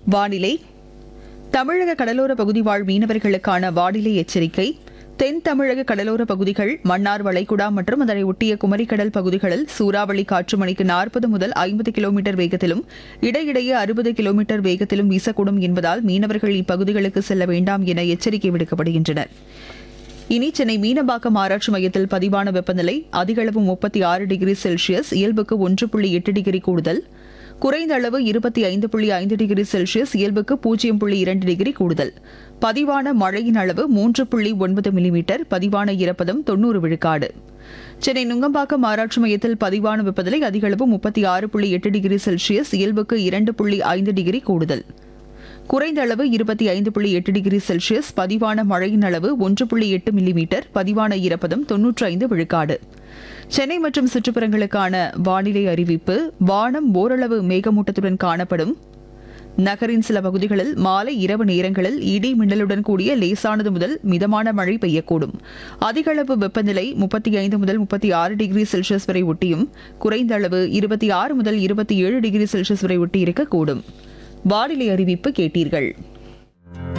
வானிலை தமிழக கடலோர பகுதி வாழ் மீனவர்களுக்கான வானிலை எச்சரிக்கை தென் தமிழக கடலோர பகுதிகள் மன்னார் வளைகுடா மற்றும் அதனை ஒட்டிய குமரிக்கடல் பகுதிகளில் சூறாவளி காற்று மணிக்கு நாற்பது முதல் ஐம்பது கிலோமீட்டர் வேகத்திலும் இடையிடையே அறுபது கிலோமீட்டர் வேகத்திலும் வீசக்கூடும் என்பதால் மீனவர்கள் இப்பகுதிகளுக்கு செல்ல வேண்டாம் என எச்சரிக்கை விடுக்கப்படுகின்றனர் இனி சென்னை மீனம்பாக்கம் ஆராய்ச்சி மையத்தில் பதிவான வெப்பநிலை அதிகளவு முப்பத்தி ஆறு டிகிரி செல்சியஸ் இயல்புக்கு ஒன்று புள்ளி எட்டு டிகிரி கூடுதல் குறைந்த அளவு இருபத்தி ஐந்து புள்ளி ஐந்து டிகிரி செல்சியஸ் இயல்புக்கு பூஜ்ஜியம் புள்ளி இரண்டு டிகிரி கூடுதல் பதிவான மழையின் அளவு மூன்று புள்ளி ஒன்பது மில்லிமீட்டர் பதிவான ஈரப்பதம் தொன்னூறு விழுக்காடு சென்னை நுங்கம்பாக்கம் ஆராய்ச்சி மையத்தில் பதிவான வெப்பநிலை அதிகளவு முப்பத்தி ஆறு புள்ளி எட்டு டிகிரி செல்சியஸ் இயல்புக்கு இரண்டு புள்ளி ஐந்து டிகிரி கூடுதல் குறைந்த அளவு இருபத்தி ஐந்து புள்ளி எட்டு டிகிரி செல்சியஸ் பதிவான மழையின் அளவு ஒன்று புள்ளி எட்டு மில்லிமீட்டர் பதிவான ஈரப்பதம் தொன்னூற்றி ஐந்து விழுக்காடு சென்னை மற்றும் சுற்றுப்புறங்களுக்கான வானிலை அறிவிப்பு வானம் ஓரளவு மேகமூட்டத்துடன் காணப்படும் நகரின் சில பகுதிகளில் மாலை இரவு நேரங்களில் இடி மின்னலுடன் கூடிய லேசானது முதல் மிதமான மழை பெய்யக்கூடும் அதிகளவு வெப்பநிலை முப்பத்தி ஐந்து முதல் முப்பத்தி ஆறு டிகிரி செல்சியஸ் வரை ஒட்டியும் குறைந்த அளவு இருபத்தி ஆறு முதல் இருபத்தி ஏழு டிகிரி செல்சியஸ் வரை ஒட்டி இருக்கக்கூடும் வானிலை அறிவிப்பு கேட்டீர்கள்